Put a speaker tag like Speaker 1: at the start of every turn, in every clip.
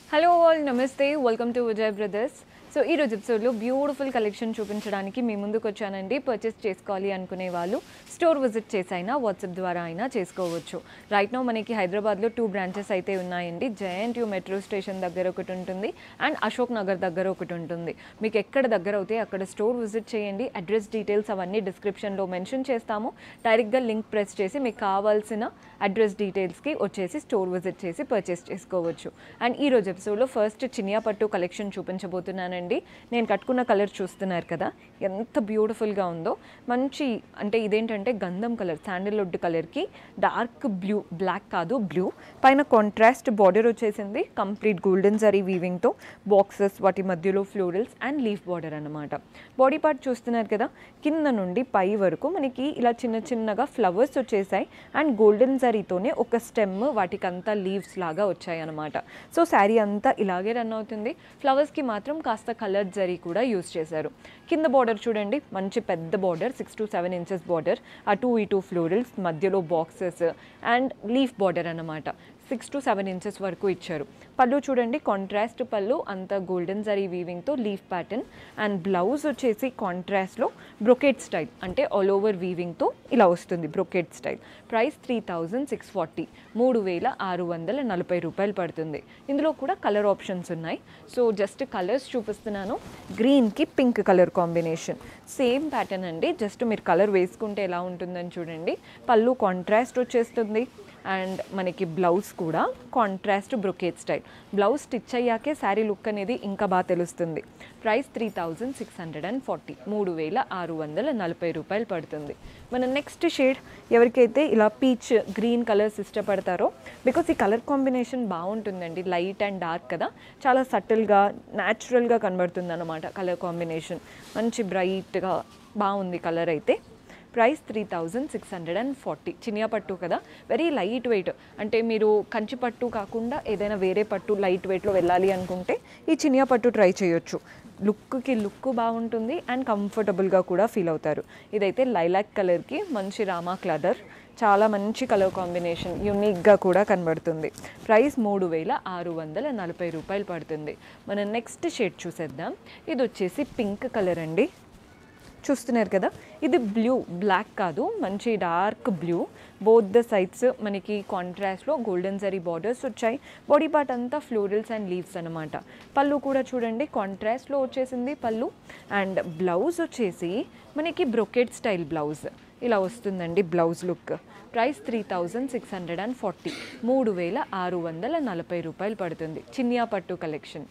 Speaker 1: hello all నమస్తే welcome to Vijay brothers so ఈ రోజు ఎపిసోడ్లో బ్యూటిఫుల్ కలెక్షన్ చూపించడానికి మీ ముందుకు వచ్చానండి పర్చేస్ చేసుకోవాలి అనుకునే వాళ్ళు స్టోర్ విజిట్ చేసి అయినా వాట్సాప్ ద్వారా అయినా చేసుకోవచ్చు రైట్ నో మనకి హైదరాబాద్లో టూ బ్రాంచెస్ అయితే ఉన్నాయండి జయంట్ యూ మెట్రో స్టేషన్ దగ్గర ఒకటి ఉంటుంది అండ్ అశోక్ నగర్ దగ్గర ఒకటి ఉంటుంది మీకు ఎక్కడ దగ్గర అవుతే అక్కడ స్టోర్ విజిట్ చేయండి అడ్రస్ డీటెయిల్స్ అవన్నీ డిస్క్రిప్షన్లో మెన్షన్ చేస్తాము డైరెక్ట్గా లింక్ ప్రెస్ చేసి మీకు కావాల్సిన అడ్రస్ డీటెయిల్స్కి వచ్చేసి స్టోర్ విజిట్ చేసి పర్చేస్ చేసుకోవచ్చు అండ్ ఈ రోజు ఎపిసోడ్లో ఫస్ట్ చినియా పట్టు కలెక్షన్ చూపించబోతున్నానండి నేను కట్టుకున్న కలర్ చూస్తున్నారు కదా ఎంత బ్యూటిఫుల్గా ఉందో మంచి అంటే ఇదేంటంటే గంధం కలర్ శాండిల్వుడ్ కలర్కి డార్క్ బ్లూ బ్లాక్ కాదు బ్లూ పైన కాంట్రాస్ట్ బార్డర్ వచ్చేసింది కంప్లీట్ గోల్డెన్ జరీ వీవింగ్తో బాక్సెస్ వాటి మధ్యలో ఫ్లోరల్స్ అండ్ లీఫ్ బార్డర్ అన్నమాట బాడీ పార్ట్ చూస్తున్నారు కదా కింద నుండి పై వరకు మనకి ఇలా చిన్న చిన్నగా ఫ్లవర్స్ వచ్చేసాయి అండ్ గోల్డెన్ జరీతోనే ఒక స్టెమ్ వాటికంతా లీవ్స్ లాగా వచ్చాయి అనమాట సో శారీ అంతా ఇలాగే రన్ అవుతుంది ఫ్లవర్స్కి మాత్రం కాస్త కలర్ జరీ కూడా యూస్ చేశారు కింద బార్డర్ చూడండి మంచి పెద్ద border six to seven inches border అటు ఇటు ఫ్లోరల్స్ మధ్యలో బాక్సెస్ అండ్ లీఫ్ బార్డర్ అన్నమాట సిక్స్ టు సెవెన్ ఇంచెస్ వరకు ఇచ్చారు పళ్ళు చూడండి కాంట్రాస్ట్ పళ్ళు అంత గోల్డెన్ జరీ వీవింగ్తో లీఫ్ ప్యాటర్న్ అండ్ బ్లౌజ్ వచ్చేసి కాంట్రాస్ట్లో బ్రొకెట్ స్టైల్ అంటే ఆల్ ఓవర్ వీవింగ్తో ఇలా వస్తుంది brocade style price three thousand six forty మూడు వేల ఆరు వందల నలభై రూపాయలు పడుతుంది ఇందులో కూడా కలర్ ఆప్షన్స్ ఉన్నాయి సో జస్ట్ కలర్స్ చూపిస్తున్నాను గ్రీన్కి pink colour combination same pattern అండి జస్ట్ మీరు కలర్ వేసుకుంటే ఎలా ఉంటుందని చూడండి పళ్ళు కాంట్రాస్ట్ వచ్చేస్తుంది అండ్ మనకి బ్లౌజ్ కూడా contrast brocade style blouse stitch అయ్యాకే శారీ లుక్ అనేది ఇంకా బాగా తెలుస్తుంది price three thousand six hundred and forty మూడు వేల ఆరు వందల నలభై రూపాయలు పడుతుంది మన నెక్స్ట్ షేడ్ ఎవరికైతే ఇలా పీచ్ గ్రీన్ కలర్స్ ఇష్టపడతారో బికాస్ ఈ కలర్ కాంబినేషన్ బాగుంటుందండి లైట్ అండ్ డార్క్ కదా చాలా సటిల్గా న్యాచురల్గా కనబడుతుంది అనమాట కలర్ కాంబినేషన్ మంచి బ్రైట్గా బాగుంది కలర్ అయితే price three thousand six hundred and forty Chiniya పట్టు కదా వెరీ లైట్ వెయిట్ అంటే మీరు కంచి పట్టు కాకుండా ఏదైనా వేరే పట్టు లైట్ వెయిట్లో వెళ్ళాలి అనుకుంటే ఈ చినియా పట్టు ట్రై చేయొచ్చు లుక్కి లుక్ బాగుంటుంది అండ్ కంఫర్టబుల్గా కూడా ఫీల్ అవుతారు ఇదైతే లైలాక్ కలర్కి మంచి రామా కలర్ చాలా మంచి కలర్ కాంబినేషన్ యూనిక్గా కూడా కనబడుతుంది ప్రైస్ మూడు వేల ఆరు వందల నలభై రూపాయలు పడుతుంది మన నెక్స్ట్ షేడ్ చూసేద్దాం ఇది వచ్చేసి పింక్ కలర్ అండి చూస్తున్నారు కదా ఇది బ్లూ బ్లాక్ కాదు మంచి dark blue both the sides మనకి కాంట్రాస్ట్లో గోల్డెన్ జరీ బార్డర్స్ వచ్చాయి బాడీ పార్ట్ అంతా ఫ్లోరల్స్ అండ్ లీవ్స్ అనమాట పళ్ళు కూడా చూడండి కాంట్రాస్ట్లో వచ్చేసింది పళ్ళు అండ్ బ్లౌజ్ వచ్చేసి మనకి బ్రొకెట్ స్టైల్ బ్లౌజ్ ఇలా వస్తుందండి blouse look price three thousand six hundred and forty మూడు వేల ఆరు వందల నలభై రూపాయలు పడుతుంది చినియా పట్టు కలెక్షన్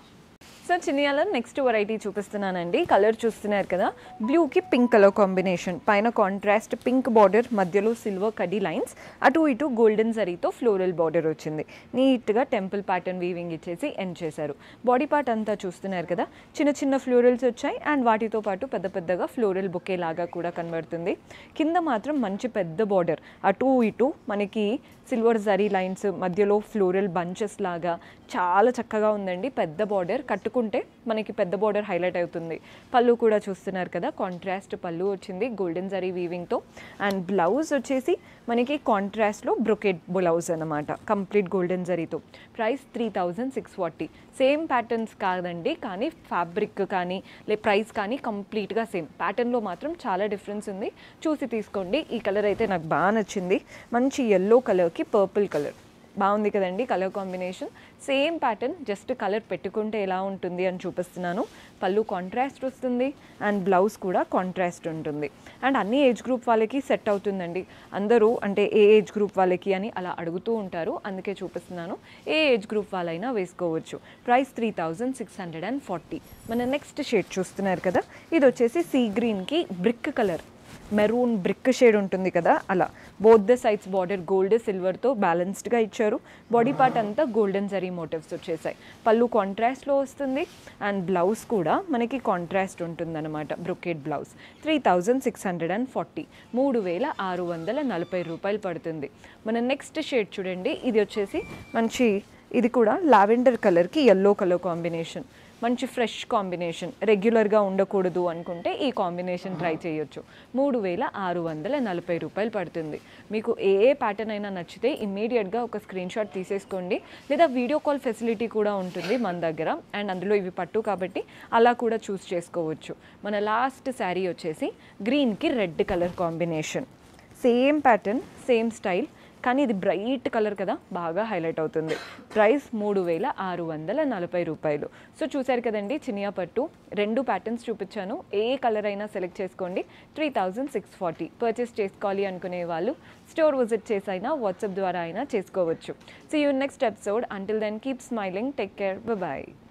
Speaker 1: సో చినియాలో నెక్స్ట్ వెరైటీ చూపిస్తున్నానండి కలర్ చూస్తున్నారు కదా బ్లూకి పింక్ కలర్ కాంబినేషన్ పైన కాంట్రాస్ట్ పింక్ బార్డర్ మధ్యలో సిల్వర్ కడి లైన్స్ అటు ఇటు గోల్డెన్ జరీతో ఫ్లోరల్ బార్డర్ వచ్చింది నీట్గా టెంపుల్ ప్యాటర్న్ వీవింగ్ ఇచ్చేసి ఎండ్ చేశారు బాడీ పార్ట్ అంతా చూస్తున్నారు కదా చిన్న చిన్న ఫ్లోరల్స్ వచ్చాయి అండ్ వాటితో పాటు పెద్ద పెద్దగా ఫ్లోరల్ బొకే లాగా కూడా కనబడుతుంది కింద మాత్రం మంచి పెద్ద బార్డర్ అటు ఇటు మనకి సిల్వర్ జరీ లైన్స్ మధ్యలో ఫ్లోరల్ బంచెస్ లాగా చాలా చక్కగా ఉందండి పెద్ద బార్డర్ కట్టుకుంటే మనకి పెద్ద బార్డర్ హైలైట్ అవుతుంది పళ్ళు కూడా చూస్తున్నారు కదా కాంట్రాస్ట్ పళ్ళు వచ్చింది గోల్డెన్ జరీ వీవింగ్తో అండ్ బ్లౌజ్ వచ్చేసి మనకి కాంట్రాస్ట్లో బ్రొకెట్ బ్లౌజ్ అనమాట కంప్లీట్ గోల్డెన్ జరీతో price three thousand six forty same patterns కాదండి కానీ ఫ్యాబ్రిక్ కానీ లే ప్రైస్ కానీ కంప్లీట్గా సేమ్ ప్యాటర్న్లో మాత్రం చాలా డిఫరెన్స్ ఉంది చూసి తీసుకోండి ఈ కలర్ అయితే నాకు బాగా నచ్చింది మంచి ఎల్లో కలర్కి పర్పుల్ కలర్ బాగుంది కదండి colour combination same pattern just colour పెట్టుకుంటే ఎలా ఉంటుంది అని చూపిస్తున్నాను పళ్ళు కాంట్రాస్ట్ వస్తుంది అండ్ బ్లౌజ్ కూడా కాంట్రాస్ట్ ఉంటుంది అండ్ అన్ని ఏజ్ గ్రూప్ వాళ్ళకి సెట్ అవుతుందండి అందరూ అంటే ఏ ఏజ్ గ్రూప్ వాళ్ళకి అని అలా అడుగుతూ ఉంటారు అందుకే చూపిస్తున్నాను ఏ ఏజ్ గ్రూప్ వాళ్ళైనా వేసుకోవచ్చు price three thousand six hundred and forty మన నెక్స్ట్ షేడ్ చూస్తున్నారు కదా ఇది వచ్చేసి సీ గ్రీన్కి brick colour maroon brick shade ఉంటుంది కదా అలా both the sides border gold సిల్వర్తో బ్యాలెన్స్డ్గా ఇచ్చారు బాడీ పార్ట్ అంతా గోల్డెన్ జరీ మోటివ్స్ వచ్చేసాయి పళ్ళు కాంట్రాస్ట్లో వస్తుంది అండ్ బ్లౌజ్ కూడా మనకి కాంట్రాస్ట్ ఉంటుందన్నమాట brocade blouse three thousand six hundred and forty మూడు వేల ఆరు వందల నలభై రూపాయలు పడుతుంది మన నెక్స్ట్ షేడ్ చూడండి ఇది వచ్చేసి మంచి ఇది కూడా లావెండర్ కలర్కి ఎల్లో కలర్ కాంబినేషన్ మంచి ఫ్రెష్ కాంబినేషన్ రెగ్యులర్గా ఉండకూడదు అనుకుంటే ఈ కాంబినేషన్ ట్రై చేయొచ్చు మూడు వేల ఆరు వందల నలభై రూపాయలు పడుతుంది మీకు ఏ ఏ ప్యాటర్న్ అయినా నచ్చితే ఇమ్మీడియట్గా ఒక స్క్రీన్ షాట్ తీసేసుకోండి లేదా వీడియో కాల్ ఫెసిలిటీ కూడా ఉంటుంది మన దగ్గర అండ్ అందులో ఇవి పట్టు కాబట్టి అలా కూడా చూస్ చేసుకోవచ్చు మన లాస్ట్ శారీ వచ్చేసి గ్రీన్కి red colour combination same pattern same style కానీ ఇది బ్రైట్ కలర్ కదా బాగా హైలైట్ అవుతుంది ప్రైస్ మూడు వేల ఆరు వందల నలభై రూపాయలు సో చూశారు కదండి చినియా పట్టు రెండు ప్యాటర్న్స్ చూపించాను ఏ కలర్ అయినా సెలెక్ట్ చేసుకోండి three thousand six forty purchase చేసుకోవాలి అనుకునే వాళ్ళు స్టోర్ విజిట్ చేసైనా వాట్సాప్ ద్వారా అయినా చేసుకోవచ్చు so you next episode until then keep smiling take care bye